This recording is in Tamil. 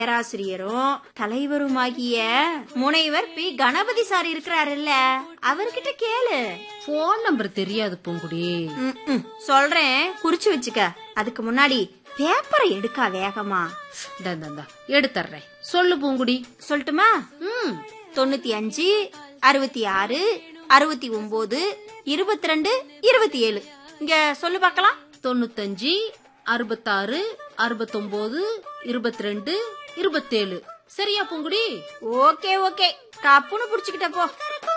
பேராசிரியரும் தலைவருமாகிய முனைவர் பி கணபதி சார் இருக்கிறாருல்ல அவர்கிட்ட கேளு போன் நம்பர் தெரியாது பூங்குடி ம், ம், சொல்றேன் குறிச்சு வச்சுக்க அதுக்கு முன்னாடி பேப்பரை எடுக்கா வேகமா இந்தா, இந்தா, இந்தா, எடுத்தர்றேன் சொல்லு பூங்குடி சொல்லட்டுமா ம் தொண்ணூத்தி அஞ்சு அறுபத்தி ஆறு அறுபத்தி ஒன்பது இருபத்தி ரெண்டு இருபத்தி ஏழு இங்க சொல்லு பார்க்கலாம் தொண்ணூத்தஞ்சு அறுபத்தாறு அறுபத்தொன்பது இருபத்தி ரெண்டு இருபத்தேழு சரியா பூங்குடி ஓகே ஓகே கப்புன்னு புடிச்சுக்கிட்ட போ